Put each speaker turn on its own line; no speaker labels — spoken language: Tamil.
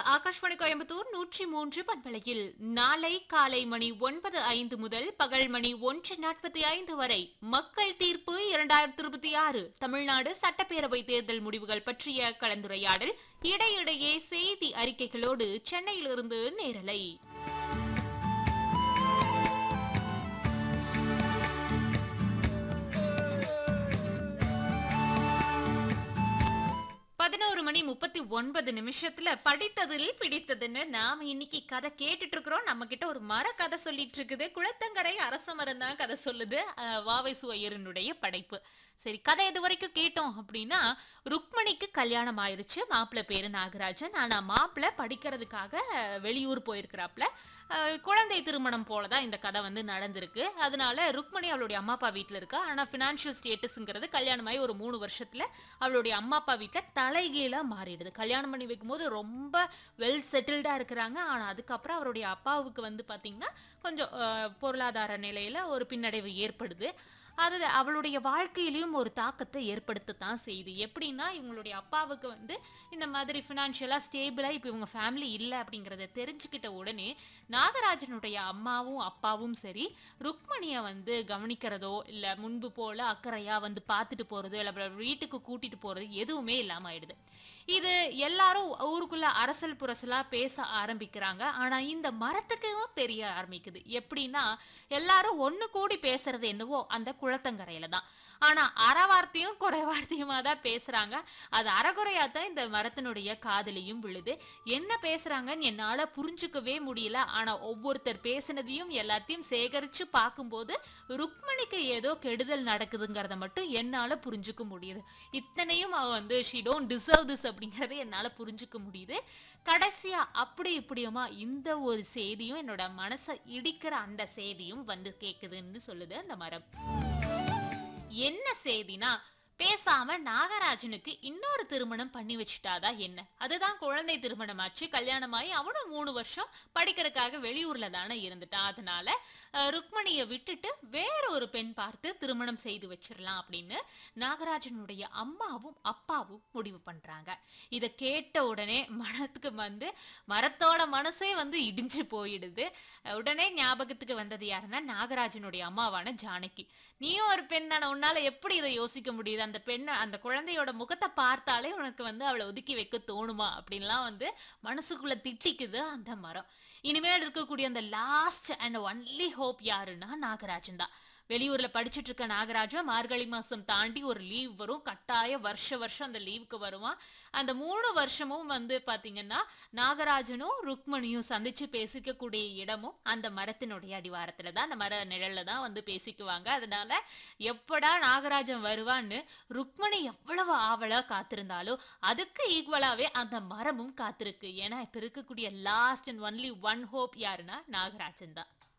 ஆகாஷ்வாணி கோயம்புத்தூர் நூற்றி மூன்று பண்பலையில் நாளை காலை மணி ஒன்பது ஐந்து முதல் பகல் மணி ஒன்று நாற்பத்தி ஐந்து வரை மக்கள் தீர்ப்பு இரண்டாயிரத்தி இருபத்தி ஆறு தமிழ்நாடு சட்டப்பேரவை தேர்தல் முடிவுகள் பற்றிய கலந்துரையாடல் இடையிடையே செய்தி அறிக்கைகளோடு சென்னையிலிருந்து நேரலை பதினோரு மணி முப்பத்தி ஒன்பது நிமிஷத்துல படித்ததில் பிடித்ததுன்னு நாம இன்னைக்கு கதை கேட்டுட்டு இருக்கிறோம் நம்ம கிட்ட ஒரு மர கதை சொல்லிட்டு இருக்குது குளத்தங்கரை அரச மரம் தான் கதை சொல்லுது அஹ், வாவை சுவையரனுடைய படைப்பு சரி கதை இது வரைக்கும் கேட்டோம் அப்படின்னா ருக்மணிக்கு கல்யாணம் ஆயிருச்சு மாப்பிள்ளை பேரு நாகராஜன் ஆனா மாப்பிள்ளை படிக்கிறதுக்காக அஹ், வெளியூர் போயிருக்கிறாப்ல அஹ், குழந்தை திருமணம் போலதான் இந்த கதை வந்து நடந்திருக்கு அதனால ருக்மணி அவளுடைய அம்மா அப்பா வீட்டுல இருக்கா ஆனா பினான்சியல் ஸ்டேட்டஸ்ங்கிறது கல்யாணமாகி ஒரு மூணு வருஷத்துல அவளுடைய அம்மா அப்பா வீட்டுல தலைகீழா மாறிடுது கல்யாணம் பண்ணி வைக்கும்போது ரொம்ப வெல் செட்டில்டா இருக்கிறாங்க ஆனா அதுக்கப்புறம் அவருடைய அப்பாவுக்கு வந்து பாத்தீங்கன்னா கொஞ்சம் அஹ், பொருளாதார நிலையில ஒரு பின்னடைவு ஏற்படுது அது அவளுடைய வாழ்க்கையிலையும் ஒரு தாக்கத்தை ஏற்படுத்தத்தான் செய்யுது எப்படின்னா இவங்களுடைய அப்பாவுக்கு வந்து இந்த மாதிரி ஃபினான்ஷியலாக ஸ்டேபிளாக இப்போ இவங்க ஃபேமிலி இல்லை அப்படிங்கிறத தெரிஞ்சுக்கிட்ட உடனே நாகராஜனுடைய அம்மாவும் அப்பாவும் சரி ருக்மணியை வந்து கவனிக்கிறதோ இல்லை முன்பு போல அக்கறையாக வந்து பார்த்துட்டு போகிறதோ இல்லை அவளை வீட்டுக்கு கூட்டிட்டு போகிறது எதுவுமே இல்லாமல் ஆயிடுது இது எல்லாரும் ஊருக்குள்ள அரசல் புரசலா பேச ஆரம்பிக்கிறாங்க ஆனா இந்த மரத்துக்கும் தெரிய ஆரம்பிக்குது எப்படின்னா எல்லாரும் ஒண்ணு கூடி பேசுறது என்னவோ அந்த குளத்தங்கரையில தான் ஆனா அறவார்த்தையும் குறைவார்த்தையுமா தான் பேசுறாங்க அது அறகுறையா தான் இந்த மரத்தினுடைய காதலியும் விழுது என்ன பேசுறாங்கன்னு என்னால புரிஞ்சுக்கவே முடியல ஆனா ஒவ்வொருத்தர் பேசினதையும் எல்லாத்தையும் சேகரிச்சு பார்க்கும்போது ருக்மணிக்கு ஏதோ கெடுதல் நடக்குதுங்கிறத மட்டும் என்னால புரிஞ்சுக்க முடியுது இத்தனையும் அவ வந்து ஷி டோன்ட் டிசர்வ் திஸ் அப்படிங்கறத என்னால புரிஞ்சுக்க முடியுது கடைசியா அப்படி இப்படியுமா இந்த ஒரு செய்தியும் என்னோட மனசை இடிக்கிற அந்த செய்தியும் வந்து கேக்குதுன்னு சொல்லுது அந்த மரம் என்ன செய்தினா பேசாம நாகராஜனுக்கு இன்னொரு திருமணம் பண்ணி வச்சுட்டாதா என்ன அதுதான் குழந்தை திருமணமாச்சு கல்யாணமாயி அவனும் மூணு வருஷம் படிக்கிறதுக்காக வெளியூர்ல தானே இருந்துட்டான் அதனால அஹ், ருக்மணியை விட்டுட்டு வேற ஒரு பெண் பார்த்து திருமணம் செய்து வச்சிடலாம் அப்படின்னு நாகராஜனுடைய அம்மாவும் அப்பாவும் முடிவு பண்றாங்க இதை கேட்ட உடனே மனத்துக்கு வந்து மரத்தோட மனசே வந்து இடிஞ்சு போயிடுது அஹ், உடனே ஞாபகத்துக்கு வந்தது யாருன்னா நாகராஜனுடைய அம்மாவான ஜானகி நீயும் ஒரு பெண் தானே உன்னால எப்படி இதை யோசிக்க முடியுது அந்த பெண்ணை அந்த குழந்தையோட முகத்தை பார்த்தாலே உனக்கு வந்து அவளை ஒதுக்கி வைக்க தோணுமா அப்படின்லாம் வந்து மனசுக்குள்ள திட்டிக்குது அந்த மரம் இனிமேல் இருக்கக்கூடிய அந்த லாஸ்ட் அண்ட் ஒன்லி ஹோப் யாருன்னா நாகராஜன் தான் வெளியூர்ல படிச்சுட்டு இருக்க நாகராஜன் மார்கழி மாசம் தாண்டி ஒரு லீவ் வரும் கட்டாய வருஷ வருஷம் அந்த லீவுக்கு வருவான் அந்த மூணு வருஷமும் வந்து பாத்தீங்கன்னா நாகராஜனும் ருக்மணியும் சந்திச்சு பேசிக்கக்கூடிய இடமும் அந்த மரத்தினுடைய அடிவாரத்துல தான் அந்த மர நிழல்ல தான் வந்து பேசிக்குவாங்க அதனால எப்படா நாகராஜன் வருவான்னு ருக்மணி எவ்வளவு ஆவலா காத்திருந்தாலோ அதுக்கு ஈக்குவலாவே அந்த மரமும் காத்திருக்கு ஏன்னா இப்ப இருக்கக்கூடிய last and only one hope யாருன்னா நாகராஜன் தான்